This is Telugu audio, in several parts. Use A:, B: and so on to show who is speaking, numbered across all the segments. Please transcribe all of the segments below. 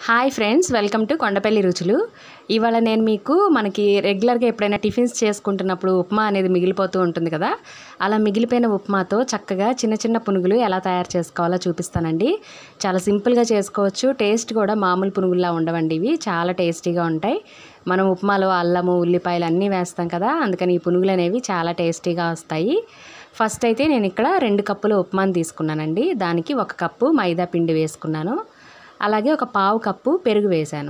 A: hi friends welcome to Kondapalli రుచులు ఇవాళ నేను మీకు మనకి రెగ్యులర్గా ఎప్పుడైనా టిఫిన్స్ చేసుకుంటున్నప్పుడు ఉప్మా అనేది మిగిలిపోతూ ఉంటుంది కదా అలా మిగిలిపోయిన ఉప్మాతో చక్కగా చిన్న చిన్న పునుగులు ఎలా తయారు చేసుకోవాలో చూపిస్తానండి చాలా సింపుల్గా చేసుకోవచ్చు టేస్ట్ కూడా మామూలు పునుగుల్లా ఉండవండి ఇవి చాలా టేస్టీగా ఉంటాయి మనం ఉప్మాలో అల్లము ఉల్లిపాయలు అన్నీ వేస్తాం కదా అందుకని ఈ పునుగులు అనేవి చాలా టేస్టీగా వస్తాయి ఫస్ట్ అయితే నేను ఇక్కడ రెండు కప్పుల ఉప్మాని తీసుకున్నానండి దానికి ఒక కప్పు మైదా పిండి వేసుకున్నాను అలాగే ఒక పావు కప్పు పెరుగు వేశాను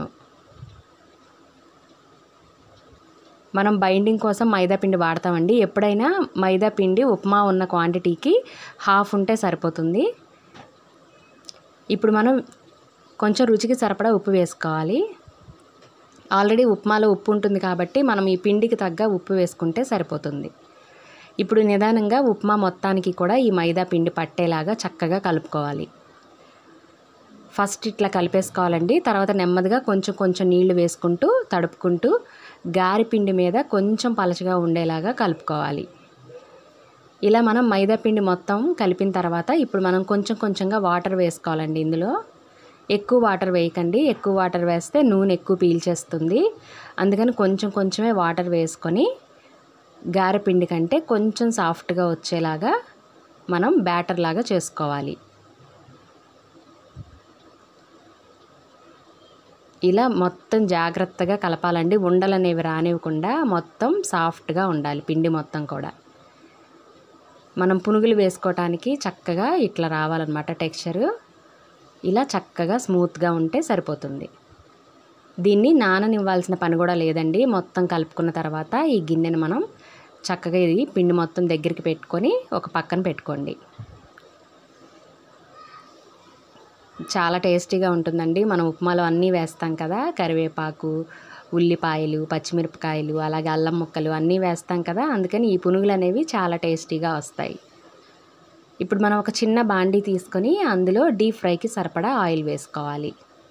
A: మనం బైండింగ్ కోసం మైదా పిండి వాడతామండి ఎప్పుడైనా మైదా పిండి ఉప్మా ఉన్న క్వాంటిటీకి హాఫ్ ఉంటే సరిపోతుంది ఇప్పుడు మనం కొంచెం రుచికి సరిపడా ఉప్పు వేసుకోవాలి ఆల్రెడీ ఉప్మాలో ఉప్పు ఉంటుంది కాబట్టి మనం ఈ పిండికి తగ్గ ఉప్పు వేసుకుంటే సరిపోతుంది ఇప్పుడు నిదానంగా ఉప్మా మొత్తానికి కూడా ఈ మైదా పిండి పట్టేలాగా చక్కగా కలుపుకోవాలి ఫస్ట్ ఇట్లా కలిపేసుకోవాలండి తర్వాత నెమ్మదిగా కొంచెం కొంచెం నీళ్లు వేసుకుంటూ తడుపుకుంటూ గారి పిండి మీద కొంచెం పలచగా ఉండేలాగా కలుపుకోవాలి ఇలా మనం మైదా పిండి మొత్తం కలిపిన తర్వాత ఇప్పుడు మనం కొంచెం కొంచెంగా వాటర్ వేసుకోవాలండి ఇందులో ఎక్కువ వాటర్ వేయకండి ఎక్కువ వాటర్ వేస్తే నూనె ఎక్కువ పీల్చేస్తుంది అందుకని కొంచెం కొంచెమే వాటర్ వేసుకొని గారె పిండి కంటే కొంచెం సాఫ్ట్గా వచ్చేలాగా మనం బ్యాటర్ లాగా చేసుకోవాలి ఇలా మొత్తం జాగ్రత్తగా కలపాలండి ఉండలు అనేవి రానివ్వకుండా మొత్తం సాఫ్ట్గా ఉండాలి పిండి మొత్తం కూడా మనం పునుగులు వేసుకోవటానికి చక్కగా ఇట్లా రావాలన్నమాట టెక్స్చరు ఇలా చక్కగా స్మూత్గా ఉంటే సరిపోతుంది దీన్ని నాననివ్వాల్సిన పని కూడా లేదండి మొత్తం కలుపుకున్న తర్వాత ఈ గిన్నెను మనం చక్కగా ఇది పిండి మొత్తం దగ్గరికి పెట్టుకొని ఒక పక్కన పెట్టుకోండి చాలా టేస్టీగా ఉంటుందండి మనం ఉప్మాలో అన్నీ వేస్తాం కదా కరివేపాకు ఉల్లిపాయలు పచ్చిమిరపకాయలు అలాగే అల్లం ముక్కలు అన్నీ వేస్తాం కదా అందుకని ఈ పునుగులు అనేవి చాలా టేస్టీగా వస్తాయి ఇప్పుడు మనం ఒక చిన్న బాండీ తీసుకొని అందులో డీప్ ఫ్రైకి సరిపడా ఆయిల్ వేసుకోవాలి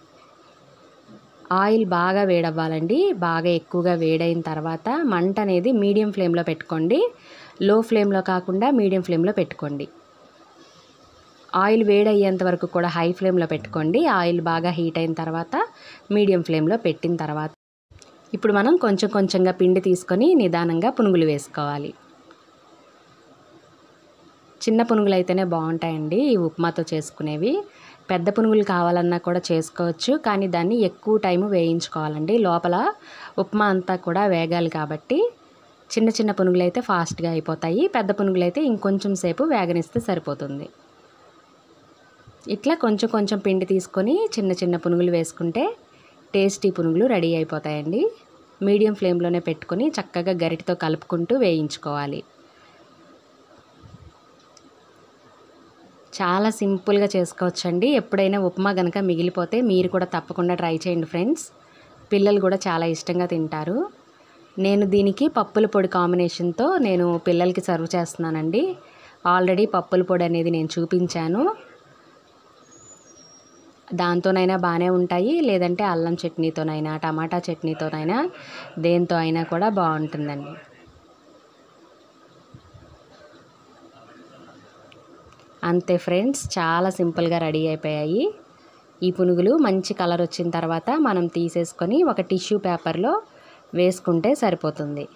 A: ఆయిల్ బాగా వేడవ్వాలండి బాగా ఎక్కువగా వేడైన తర్వాత మంట అనేది మీడియం ఫ్లేమ్లో పెట్టుకోండి లో ఫ్లేమ్లో కాకుండా మీడియం ఫ్లేమ్లో పెట్టుకోండి ఆయిల్ వేడయ్యేంత వరకు కూడా హై ఫ్లేమ్లో పెట్టుకోండి ఆయిల్ బాగా హీట్ అయిన తర్వాత మీడియం ఫ్లేమ్లో పెట్టిన తర్వాత ఇప్పుడు మనం కొంచెం కొంచెంగా పిండి తీసుకొని నిదానంగా పునుగులు వేసుకోవాలి చిన్న పునుగులు అయితేనే బాగుంటాయండి ఈ ఉప్మాతో చేసుకునేవి పెద్ద పునుగులు కావాలన్నా కూడా చేసుకోవచ్చు కానీ దాన్ని ఎక్కువ టైం వేయించుకోవాలండి లోపల ఉప్మా అంతా కూడా వేగాలి కాబట్టి చిన్న చిన్న పునుగులు అయితే ఫాస్ట్గా అయిపోతాయి పెద్ద పునుగులు అయితే ఇంకొంచెం సేపు వేగనిస్తే సరిపోతుంది ఇట్లా కొంచెం కొంచెం పిండి తీసుకొని చిన్న చిన్న పునుగులు వేసుకుంటే టేస్టీ పునుగులు రెడీ అయిపోతాయండి మీడియం ఫ్లేమ్లోనే పెట్టుకొని చక్కగా గరిటితో కలుపుకుంటూ వేయించుకోవాలి చాలా సింపుల్గా చేసుకోవచ్చండి ఎప్పుడైనా ఉప్మా కనుక మిగిలిపోతే మీరు కూడా తప్పకుండా ట్రై చేయండి ఫ్రెండ్స్ పిల్లలు కూడా చాలా ఇష్టంగా తింటారు నేను దీనికి పప్పుల పొడి కాంబినేషన్తో నేను పిల్లలకి సర్వ్ చేస్తున్నానండి ఆల్రెడీ పప్పుల పొడి అనేది నేను చూపించాను దాంతోనైనా బాగానే ఉంటాయి లేదంటే అల్లం చట్నీతోనైనా టమాటా చట్నీతోనైనా దేంతో అయినా కూడా బాగుంటుందండి అంతే ఫ్రెండ్స్ చాలా సింపుల్గా రెడీ అయిపోయాయి ఈ పునుగులు మంచి కలర్ వచ్చిన తర్వాత మనం తీసేసుకొని ఒక టిష్యూ పేపర్లో వేసుకుంటే సరిపోతుంది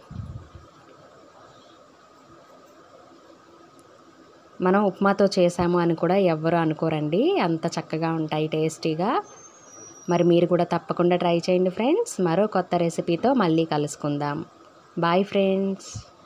A: మనం ఉప్మాతో చేసాము అని కూడా ఎవ్వరు అనుకోరండి అంత చక్కగా ఉంటాయి టేస్టీగా మరి మీరు కూడా తప్పకుండా ట్రై చేయండి ఫ్రెండ్స్ మరో కొత్త రెసిపీతో మళ్ళీ కలుసుకుందాం బాయ్ ఫ్రెండ్స్